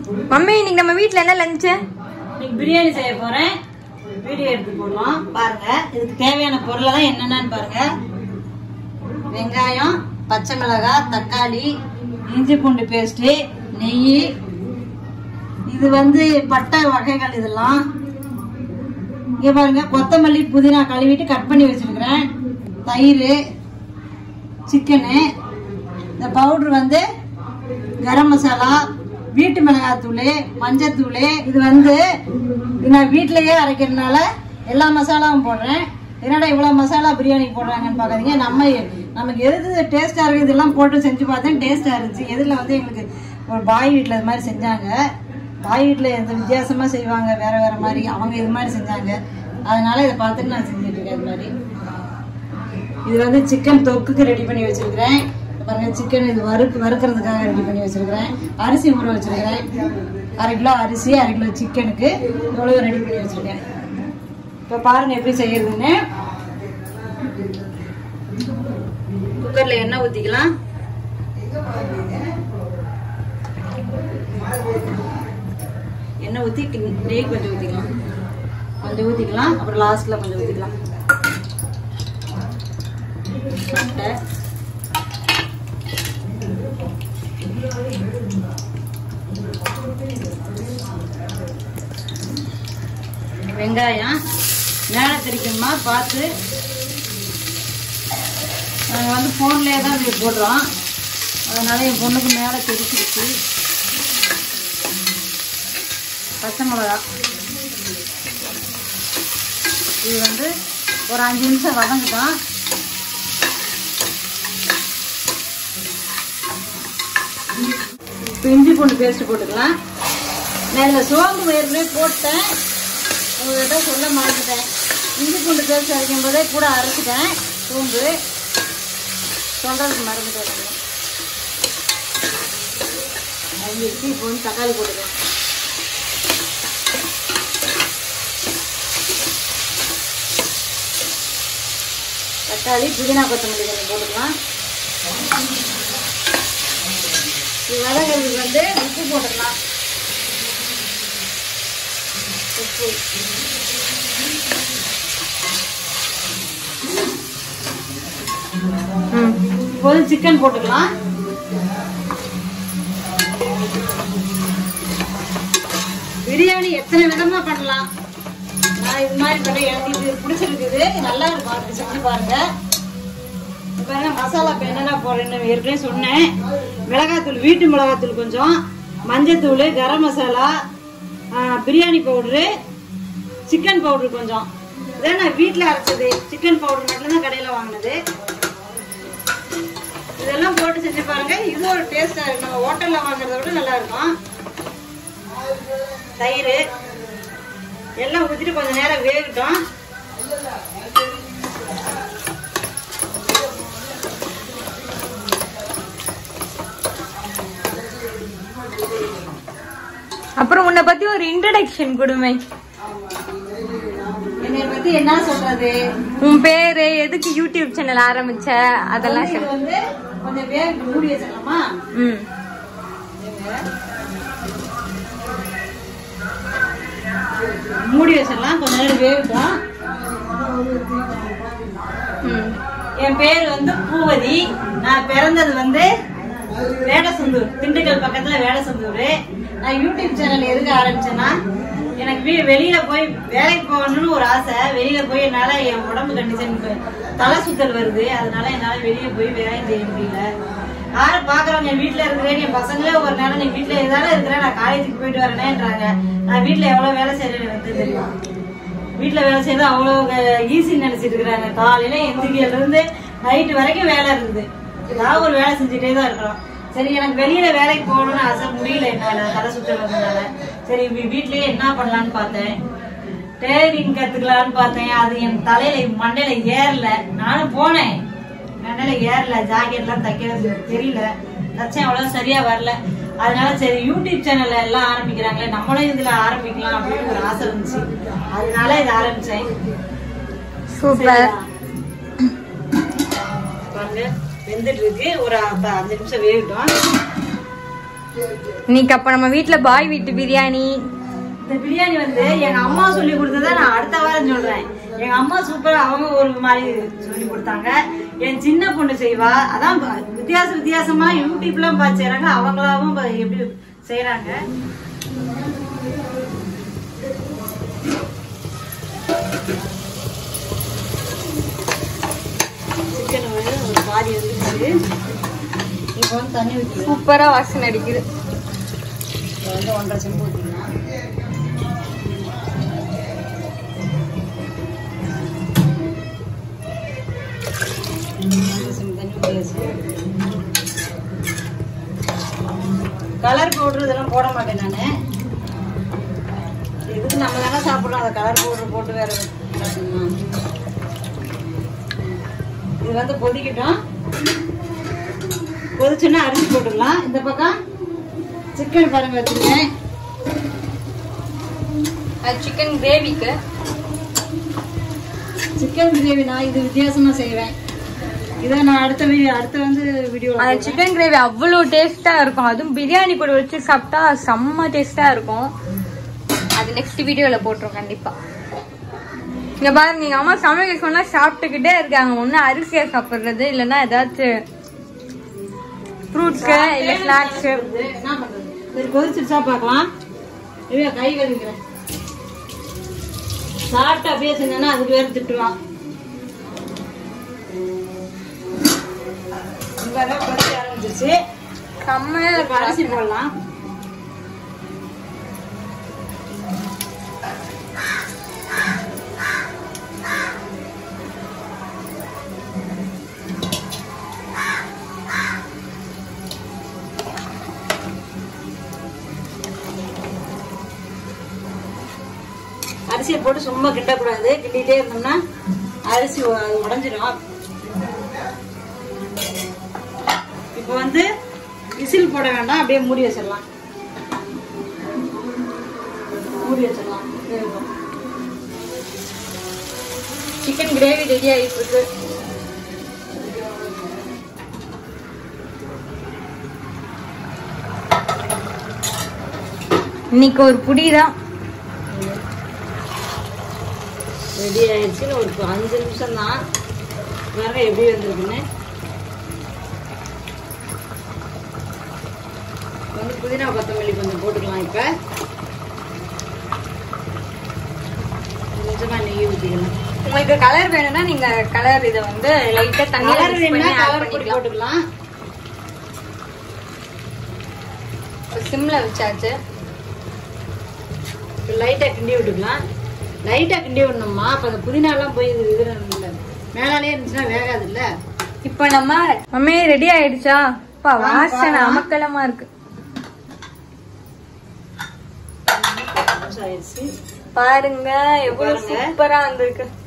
Mummy இன்னைக்கு நம்ம வீட்ல என்ன லஞ்சு இன்னைக்கு பிரியாணி செய்ய போறேன் வீடியோ எடுத்து போடலாம் பாருங்க இதுக்கு தேவையான பொருளெல்லாம் என்னென்னு பாருங்க வெங்காயம் பச்சை மிளகாய் தக்காளி இஞ்சி பூண்டு பேஸ்ட்டு நெய் இது வந்து பட்டை வகைகள் இதெல்லாம் இங்க பாருங்க கொத்தமல்லி புதினா கழுவிட்டு கட் பண்ணி வச்சிருக்கிறேன் தயிர் சிக்கனு இந்த பவுடர் வந்து கரம் மசாலா வீட்டு மிளகாத்தூள் மஞ்சத்தூள் இது வந்து இது நான் வீட்டிலேயே அரைக்கிறதுனால எல்லா மசாலாவும் போடுறேன் என்னடா இவ்வளோ மசாலா பிரியாணி போடுறாங்கன்னு பார்க்காதீங்க நம்ம நமக்கு எது டேஸ்ட்டாக இருக்குது இதெல்லாம் போட்டு செஞ்சு பார்த்தேன் டேஸ்ட்டாக இருந்துச்சு எதில் வந்து எங்களுக்கு ஒரு பாய் வீட்டில் இது மாதிரி செஞ்சாங்க பாய் வீட்டில் எந்த வித்தியாசமாக செய்வாங்க வேற வேற மாதிரி அவங்க இது மாதிரி செஞ்சாங்க அதனால இதை பார்த்துட்டு நான் செஞ்சுட்டு இருக்கேன் இது மாதிரி இது வந்து சிக்கன் தொக்குக்கு ரெடி பண்ணி வச்சிருக்கிறேன் பாருங்க சிக்கன் இது வறுக்கு வறுக்கிறதுக்காக ரெடி பண்ணி வச்சிருக்கிறேன் அரிசி ஊற வச்சிருக்கிறேன் அரை கிலோ அரிசி அரை கிலோ சிக்கனுக்கு இவ்வளவு ரெடி பண்ணி வச்சிருக்கேன் இப்போ பாருங்க எப்படி செய்யறதுன்னு குக்கர்ல எண்ணெய் ஊத்திக்கலாம் எண்ணெய் ஊத்தி நெய் கொஞ்சம் ஊத்திக்கலாம் கொஞ்சம் ஊத்திக்கலாம் அப்புறம் லாஸ்ட்ல கொஞ்சம் ஊத்திக்கலாம் பட்டை வெங்காயம் மேலே தெரிக்கணுமா பார்த்து நாங்கள் வந்து ஃபோன்லேயே தான் இது போடுறோம் அதனால என் பொண்ணுக்கு மேலே தெரிச்சிருச்சு பச்சை மிளகா இது வந்து ஒரு அஞ்சு நிமிஷம் வதங்கட்டும் இப்போ இஞ்சி பூண்டு பேஸ்ட் போட்டுக்கலாம் நான் இதில் சோம்பு ஏற்கனவே போட்டேன் உங்கள்கிட்ட சொல்ல மாட்டேன் இஞ்சி பூண்டு பேஸ்ட் அரைக்கும் போதே கூட அரைச்சிட்டேன் சோம்பு சொல்கிறதுக்கு மறந்துட்டேன் அரிஞ்சிச்சு இப்போ வந்து தக்காளி போட்டுக்கலாம் தக்காளி புதினா கொத்தமல்லி கொஞ்சம் போட்டுக்கலாம் இது வதங்கிறதுக்கு வந்து உப்பு போட்டுக்கலாம் உப்பு இப்போது சிக்கன் போட்டுக்கலாம் பிரியாணி எத்தனை விதமா பண்ணலாம் நான் இது மாதிரி பண்ண எனக்கு இது பிடிச்சிருக்குது நல்லா இருக்கும் அப்படி செஞ்சு பாருங்க இப்ப பாருங்க மசாலா இப்போ என்னென்ன போடுறேன்னு ஏற்கனவே சொன்னேன் மிளகாத்தூள் வீட்டு மிளகாத்தூள் கொஞ்சம் மஞ்சத்தூள் கரம் மசாலா ஆ, பிரியாணி பவுடரு சிக்கன் பவுடர் கொஞ்சம் இதான் நான் வீட்டில் அரைச்சது சிக்கன் பவுடர் மட்டும்தான் கடையில் வாங்கினது இதெல்லாம் போட்டு செஞ்சு பாருங்க இது ஒரு டேஸ்டாக இருக்கு நம்ம ஹோட்டலில் வாங்குறத விட நல்லா இருக்கும் தயிர் எல்லாம் ஊற்றிட்டு கொஞ்சம் நேரம் வேகட்டும் அப்புறம் உன்னை பத்தி ஒரு இன்ட்ரடக்ஷன் கொடுமை என்னை பத்தி என்ன சொல்றது உன் பேரு எதுக்கு யூடியூப் சேனல் ஆரம்பிச்ச அதெல்லாம் இது சொல்லு வந்து கொஞ்சம் வேக மூடி வச்சிடலாமா ம் மூடி வச்சிடலாம் கொஞ்ச நேரம் வேகட்டும் ம் என் பேர் வந்து பூவதி நான் பிறந்தது வந்து வேடசந்தூர் திண்டுக்கல் பக்கத்துல வேடசந்தூர் நான் யூடியூப் சேனல் எதுக்கு ஆரம்பிச்சேன்னா எனக்கு வீ- வெளியில போய் வேலைக்கு போகணும்னு ஒரு ஆசை வெளியில போய் என்னால என் உடம்பு கண்டிஷன் தலை சுத்தல் வருது அதனால என்னால வெளியே போய் வேலை செய்ய முடியல யாரும் பாக்குறவங்க என் வீட்டுல இருக்கிறேன் என் பசங்களே ஒரு நேரம் நீ வீட்டுல எதால இருக்கிறேன் நான் காலேஜுக்கு போயிட்டு வரேனேன்றாங்க நான் வீட்டுல எவ்வளவு வேலை செய்யறேன்னு எனக்கு தெரியும் வீட்ல வேலை செய்யறது அவ்வளோ ஈஸின்னு நினைச்சிட்டு இருக்கிறாங்க காலையில எந்திரிக்கையில இருந்து நைட்டு வரைக்கும் வேலை இருக்குது ஏதாவது ஒரு வேலை செஞ்சுட்டே தான் இருக்கிறோம் சரி எனக்கு வெளியில வேலைக்கு போகணும்னு ஆசை முடியல என்னால தலை சுத்தல் வந்ததுனால சரி வீ- வீட்லயே என்ன பண்ணலான்னு பார்த்தேன் டெய்லரிங் கத்துக்கலாம்னு பார்த்தேன் அது என் தலையில மண்டையில ஏறல நானும் போனேன் மண்டையில ஏறல ஜாக்கெட்லாம் தைக்கிறது தெரியல தச்சேன் அவ்வளவு சரியா வரல அதனால சரி யூடியூப் சேனல்ல எல்லாம் ஆரம்பிக்கிறாங்களே நம்மளும் இதுல ஆரம்பிக்கலாம் அப்படின்னு ஒரு ஆசை இருந்துச்சு அதனால இதை ஆரம்பிச்சேன் சூப்பர் பாருங்க வெந்துட்டு இருக்கு ஒரு ப- அஞ்சு நிமிஷம் வேகட்டும் இன்னைக்கு அப்ப நம்ம வீட்ல பாய் வீட்டு பிரியாணி இந்த பிரியாணி வந்து எங்க அம்மா சொல்லி கொடுத்ததை நான் அடுத்த வாரம் சொல்றேன் எங்க அம்மா சூப்பரா அவங்க ஒரு மாதிரி சொல்லி கொடுத்தாங்க என் சின்ன பொண்ணு செய்வா அதான் ப- வித்தியாச வித்தியாசமா யூடியூப்லாம் பார்த்து செய்றாங்க அவங்களாவும் ப- எப்படி செய்யறாங்க சிக்கன் வந்து ஒரு பாதி வந்துருச்சு இப்போ வந்து தண்ணி ஊற்றிக்கலாம் சூப்பரா வாசனை அடிக்குது இப்போ வந்து ஒன்றரை செம்பு ஊற்றிக்கலாம் கலர் பவுடர் இதெல்லாம் போட மாட்டேன் நான் இதுக்கு நம்ம தானே சாப்பிட்றோம் அந்த கலர் பவுடர் போட்டு வேற சாப்பிடணுமா? இது வந்து கொதிக்கட்டும் கொதிச்சுன்னா அரிசி போட்டுக்கலாம் இந்த பக்கம் சிக்கன் பாருங்க வச்சிருக்கேன் அது சிக்கன் கிரேவிக்கு சிக்கன் கிரேவி நான் இது வித்தியாசமா செய்வேன் இதை நான் அடுத்த வீடியோ அடுத்த வந்து வீடியோ அந்த சிக்கன் கிரேவி அவ்வளோ டேஸ்டா இருக்கும் அதுவும் பிரியாணி கூட வச்சு சாப்பிட்டா செம்ம டேஸ்டா இருக்கும் அது நெக்ஸ்ட் வீடியோல போட்டுரும் கண்டிப்பா இங்க பாருங்க எங்க அம்மா சமைக்க சொன்னா சாப்பிட்டுக்கிட்டே இருக்காங்க ஒண்ணு அரிசியா சாப்பிடுறது இல்லைன்னா ஏதாச்சும் ஃப்ரூட்ஸ் இல்ல ஸ்நாக்ஸ் என்ன பண்றது சரி கொதிச்சிருச்சா பார்க்கலாம் இல்லையா கை கழுவிக்கிறேன் சாப்பிட்டு அப்படியே செஞ்சேன்னா அதுக்கு வேற திட்டுவான் இங்க தான் கொதிக்க ஆரம்பிச்சிருச்சு செம்மையா இப்ப இருக்கும் அரிசி போடலாம் அரிசியை போட்டு சும்மா கிண்டக்கூடாது கிண்டிட்டே இருந்தோம்னா அரிசி உ- உடைஞ்சிரும் இப்போ வந்து விசில் போட வேண்டாம் அப்படியே மூடி வச்சிடலாம் மூடி வச்சிடலாம் வேகட்டும். சிக்கன் கிரேவி ரெடி ஆயிட்டு இருக்கு இன்னைக்கு ஒரு புடி தான் ரெடி ஆயிடுச்சுன்னு ஒரு அஞ்சு நிமிஷம் தான் பாருங்க எப்படி வந்திருக்குன்னு வந்து புதினா கொத்தமல்லி கொஞ்சம் போட்டுக்கலாம் இப்போ கொஞ்சமா நெய் ஊற்றிக்கலாம் உங்களுக்கு கலர் வேணும்னா நீங்க கலர் இத வந்து லைட்டா தண்ணியில கலர் mix பண்ணி வேணும்னா add கலர் பொடி பண்ணிக்கலாம் போட்டுக்கலாம் சிம்ல வச்சாச்சு லைட்டாக கிண்டி விட்டுக்கலாம் லைட்டாக கிண்டி விடணுமா அப்போ அந்த புதினாலாம் போய் இது இது இல்லை மேலாலே இருந்துச்சுன்னா வேகாது இல்லை இப்ப நம்ம மம்மி ரெடி ஆயிடுச்சா அப்பா வாசனை பார்க்கலாம். அமக்கலமா இருக்கு ஆயிடுச்சு பாருங்க எவ்வளவு பாருங்க. சூப்பரா வந்திருக்கு